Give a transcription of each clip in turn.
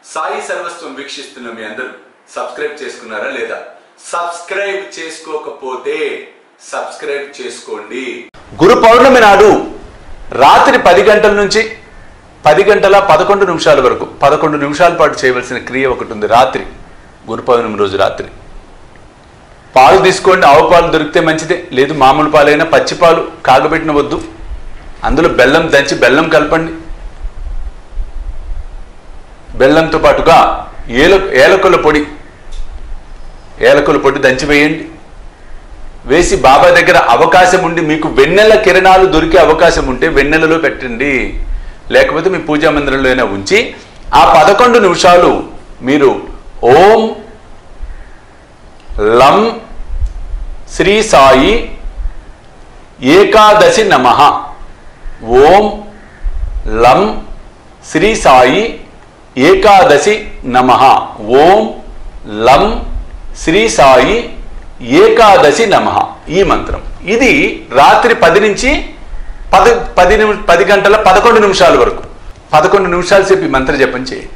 సాయి సర్వస్వం వీక్షిస్తున్న మీ అందరూ సబ్స్క్రైబ్ చేసుకున్నారా లేదా సబ్స్క్రైబ్ చేసుకోకపోతే సబ్స్క్రైబ్ చేసుకోండి గురు పౌర్ణమి నాడు రాత్రి పది గంటల నుంచి పది గంటల పదకొండు నిమిషాల వరకు పదకొండు నిమిషాల పాటు చేయవలసిన క్రియ ఒకటి ఉంది రాత్రి గురు పౌర్ణమి రోజు రాత్రి పాలు తీసుకోండి ఆవు పాలు దొరికితే మంచిదే లేదు మామూలు పాలైనా పచ్చి పాలు కాగబెట్టిన వద్దు అందులో బెల్లం దంచి బెల్లం కలపండి బెల్లంతో పాటుగా ఏల ఏలకుల పొడి ఏలకుల పొడి దంచి వేయండి వేసి బాబా దగ్గర అవకాశం ఉండి మీకు వెన్నెల కిరణాలు దొరికే అవకాశం ఉంటే వెన్నెలలో పెట్టండి లేకపోతే మీ పూజా మందిరంలో అయినా ఉంచి ఆ పదకొండు నిమిషాలు మీరు ఓం లం శ్రీ సాయి ఏకాదశి నమ ఓం లం శ్రీ సాయి ఏకాదశి నమ ఓం లం శ్రీ సాయి ఏకాదశి నమ ఈ మంత్రం ఇది రాత్రి పది నుంచి పది పది నిమి పది గంటల పదకొండు నిమిషాల వరకు పదకొండు నిమిషాల సేపు ఈ మంత్ర జపం చేయండి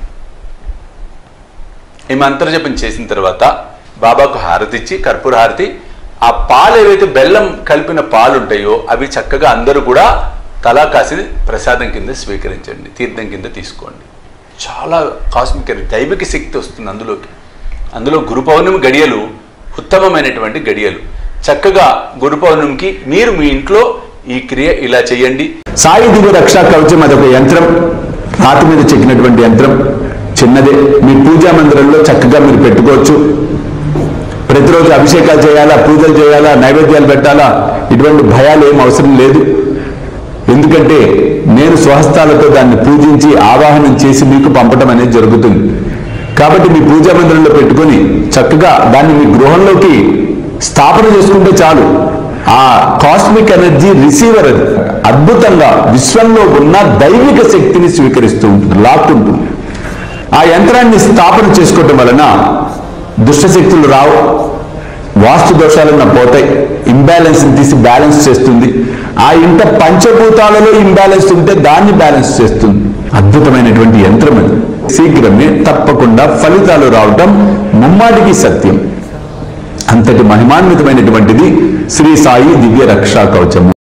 ఈ మంత్ర జపం చేసిన తర్వాత బాబాకు హారతి ఇచ్చి కర్పూర హారతి ఆ పాలు ఏవైతే బెల్లం కలిపిన పాలు ఉంటాయో అవి చక్కగా అందరూ కూడా తలా కాసి ప్రసాదం కింద స్వీకరించండి తీర్థం కింద తీసుకోండి చాలా కాస్మిక్ దైవిక శక్తి వస్తుంది అందులోకి అందులో గురు పౌర్ణమి గడియలు ఉత్తమమైనటువంటి గడియలు చక్కగా గురు పౌర్ణమికి మీరు మీ ఇంట్లో ఈ క్రియ ఇలా చేయండి సాయి దివ్య రక్షా కవచం అదొక యంత్రం రాతి మీద చెక్కినటువంటి యంత్రం చిన్నదే మీ పూజా మందిరంలో చక్కగా మీరు పెట్టుకోవచ్చు ప్రతిరోజు అభిషేకాలు చేయాలా పూజలు చేయాలా నైవేద్యాలు పెట్టాలా ఇటువంటి భయాలు ఏం అవసరం లేదు ఎందుకంటే నేను స్వహస్తాలతో దాన్ని పూజించి ఆవాహనం చేసి మీకు పంపడం అనేది జరుగుతుంది కాబట్టి మీ పూజా మందిరంలో పెట్టుకొని చక్కగా దాన్ని మీ గృహంలోకి స్థాపన చేసుకుంటే చాలు ఆ కాస్మిక్ ఎనర్జీ రిసీవర్ అది అద్భుతంగా విశ్వంలో ఉన్న దైవిక శక్తిని స్వీకరిస్తూ ఉంటుంది లాక్కుంటుంది ఆ యంత్రాన్ని స్థాపన చేసుకోవటం వలన దుష్టశక్తులు రావు వాస్తు దోషాలన్న పోతాయి ఇంబ్యాలెన్స్ తీసి బ్యాలెన్స్ చేస్తుంది ఆ ఇంట పంచభూతాలలో ఇంబ్యాలెన్స్ ఉంటే దాన్ని బ్యాలెన్స్ చేస్తుంది అద్భుతమైనటువంటి యంత్రం అది శీఘ్రమే తప్పకుండా ఫలితాలు రావటం ముమ్మాటికి సత్యం అంతటి మహిమాన్వితమైనటువంటిది శ్రీ సాయి దివ్య రక్షా కవచము